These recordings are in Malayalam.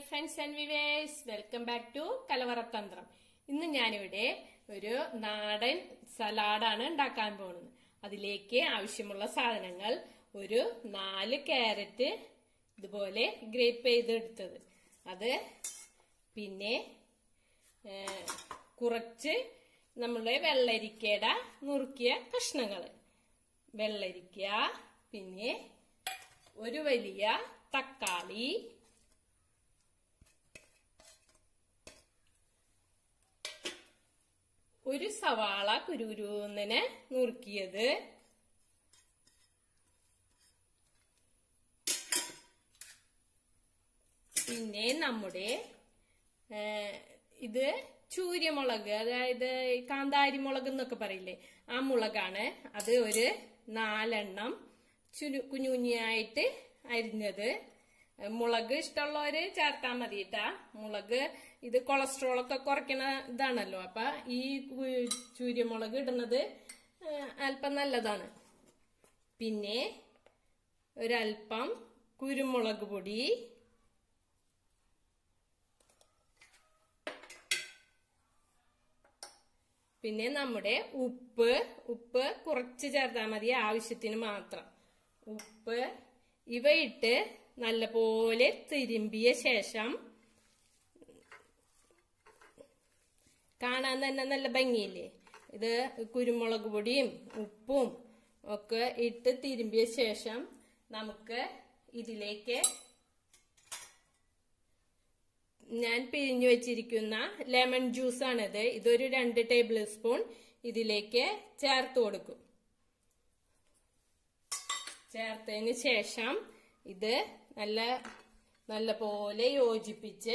friends and viewers welcome back to Kalavarathanthram ഇന്ന് ഞാനിവിടെ ഒരു നാടൻ സലാഡാണ് ഉണ്ടാക്കാൻ പോകുന്നത് അതിലേക്ക് ആവശ്യമുള്ള സാധനങ്ങൾ ഒരു നാല് ക്യാരറ്റ് ഇതുപോലെ ഗ്രേപ്പ് ചെയ്തെടുത്തത് അത് പിന്നെ ഏ, കുറച്ച് നമ്മുടെ വെള്ളരിക്കയുടെ നുറുക്കിയ കഷ്ണങ്ങൾ വെള്ളരിക്ക പിന്നെ ഒരു വലിയ തക്കാളി ഒരു സവാള കുരുകുരുന്നിനെ നുറുക്കിയത് പിന്നെ നമ്മുടെ ഏ, ഇത് ചൂര്യമുളക് അതായത് ഈ കാന്താരി മുളക് എന്നൊക്കെ പറയില്ലേ ആ മുളകാണ് അത് ഒരു നാലെണ്ണം ചുരു കുഞ്ഞു കുഞ്ഞായിട്ട് അരിഞ്ഞത് മുളക് ഇഷ്ടമുള്ളവര് ചേർത്താൽ മതി കേട്ടാ മുളക് ഇത് കൊളസ്ട്രോൾ ഒക്കെ കുറയ്ക്കണ ഇതാണല്ലോ അപ്പൊ ഈ കു- ചൂര്യമുളക് ഇടുന്നത് ഏ, അല്പം നല്ലതാണ് പിന്നെ ഒരല്പം കുരുമുളക് പൊടി പിന്നെ നമ്മുടെ ഉപ്പ് ഉപ്പ് കുറച്ച് ചേർത്താൽ മതി ആവശ്യത്തിന് മാത്രം ഉപ്പ് ഇവയിട്ട് നല്ലപോലെ തിരുമ്പിയ ശേഷം കാണാൻ തന്നെ നല്ല ഭംഗിയില്ലേ ഇത് കുരുമുളക് പൊടിയും ഉപ്പും ഒക്കെ ഇട്ട് തിരുമ്പിയ ശേഷം നമുക്ക് ഇതിലേക്ക് ഞാൻ പിഴിഞ്ഞു വെച്ചിരിക്കുന്ന ലെമൺ ജ്യൂസ് ആണിത് ഇതൊരു രണ്ട് ടേബിൾ സ്പൂൺ ഇതിലേക്ക് ചേർത്ത് കൊടുക്കും ചേർത്തതിന് ശേഷം ഇത് നല്ല നല്ല പോലെ യോജിപ്പിച്ച്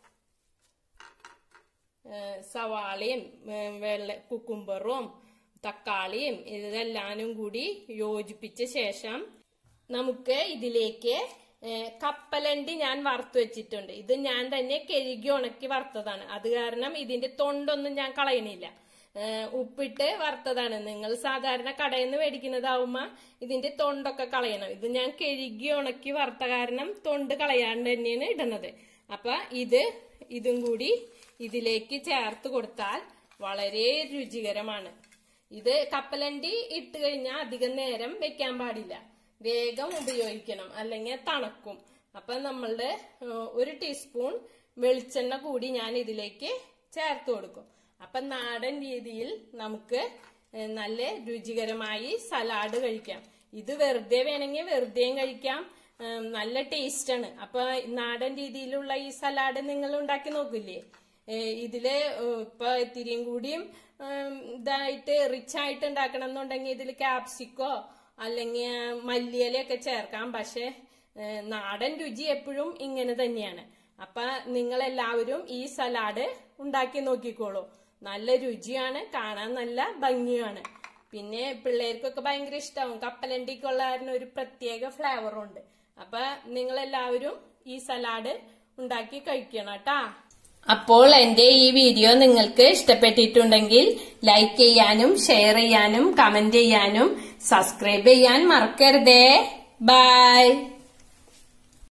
ഏ, സവാളയും ഏ, വെള്ള കുക്കുംബറും തക്കാളിയും ഇതെല്ലാനും കൂടി യോജിപ്പിച്ച ശേഷം നമുക്ക് ഇതിലേക്ക് ഏ, കപ്പലണ്ടി ഞാൻ വറുത്ത് വെച്ചിട്ടുണ്ട് ഇത് ഞാൻ തന്നെ കഴുകി ഉണക്കി വറുത്തതാണ് അത് കാരണം ഇതിന്റെ തൊണ്ടൊന്നും ഞാൻ കളയണില്ല ഏ, ഉപ്പിട്ട് വറുത്തതാണ് നിങ്ങൾ സാധാരണ കടയിൽ നിന്ന് മേടിക്കുന്നതാവുമ്പോ ഇതിന്റെ തൊണ്ടൊക്കെ കളയണം ഇത് ഞാൻ കഴുകി ഉണക്കി വറുത്ത കാരണം തൊണ്ട് കളയാണ്ട് തന്നെയാണ് ഇടുന്നത് അപ്പൊ ഇത് ഇതും കൂടി ഇതിലേക്ക് ചേർത്ത് കൊടുത്താൽ വളരെ രുചികരമാണ് ഇത് കപ്പലണ്ടി ഇട്ട് കഴിഞ്ഞാൽ അധികം നേരം വെക്കാൻ പാടില്ല വേഗം ഉപയോഗിക്കണം അല്ലെങ്കിൽ തണുക്കും അപ്പൊ നമ്മളുടെ ഏഹ്, ഒരു ടീസ്പൂൺ വെളിച്ചെണ്ണ കൂടി ഞാൻ ഇതിലേക്ക് ചേർത്ത് കൊടുക്കും അപ്പൊ നാടൻ രീതിയിൽ നമുക്ക് ഏഹ്, നല്ല രുചികരമായി സലാഡ് കഴിക്കാം ഇത് വെറുതെ വേണമെങ്കിൽ വെറുതെയും കഴിക്കാം ഏഹ്, നല്ല ടേസ്റ്റ് ആണ് അപ്പൊ നാടൻ രീതിയിലുള്ള ഈ സലാഡ് നിങ്ങൾ ഉണ്ടാക്കി നോക്കില്ലേ ഏഹ് ഇതില് ഏഹ് ഇപ്പൊ ഇത്തിരിയും കൂടിയും ഏഹ് ഇതായിട്ട് റിച്ച് ആയിട്ട് ഉണ്ടാക്കണം എന്നുണ്ടെങ്കിൽ ഇതിൽ ക്യാപ്സിക്കോ അല്ലെങ്കിൽ മല്ലിയിലയൊക്കെ ചേർക്കാം പക്ഷെ ഏഹ് നാടൻ രുചി എപ്പോഴും ഇങ്ങനെ തന്നെയാണ് അപ്പൊ നിങ്ങൾ എല്ലാവരും ഈ സലാഡ് ഉണ്ടാക്കി നോക്കിക്കോളൂ നല്ല രുചിയാണ് കാണാൻ നല്ല ഭംഗിയാണ് പിന്നെ പിള്ളേർക്കൊക്കെ ഭയങ്കര ഇഷ്ടമാവും കപ്പലണ്ടിക്കുള്ള കാരണം ഒരു പ്രത്യേക ഫ്ലേവറും ഉണ്ട് അപ്പൊ നിങ്ങൾ എല്ലാവരും ഈ സലാഡ് ഉണ്ടാക്കി കഴിക്കണം കേട്ടാ അപ്പോൾ എന്റെ ഈ വീഡിയോ നിങ്ങൾക്ക് ഇഷ്ടപ്പെട്ടിട്ടുണ്ടെങ്കിൽ ലൈക്ക് ചെയ്യാനും ഷെയർ ചെയ്യാനും കമന്റ് ചെയ്യാനും സബ്സ്ക്രൈബ് ചെയ്യാൻ മറക്കരുതേ ബൈ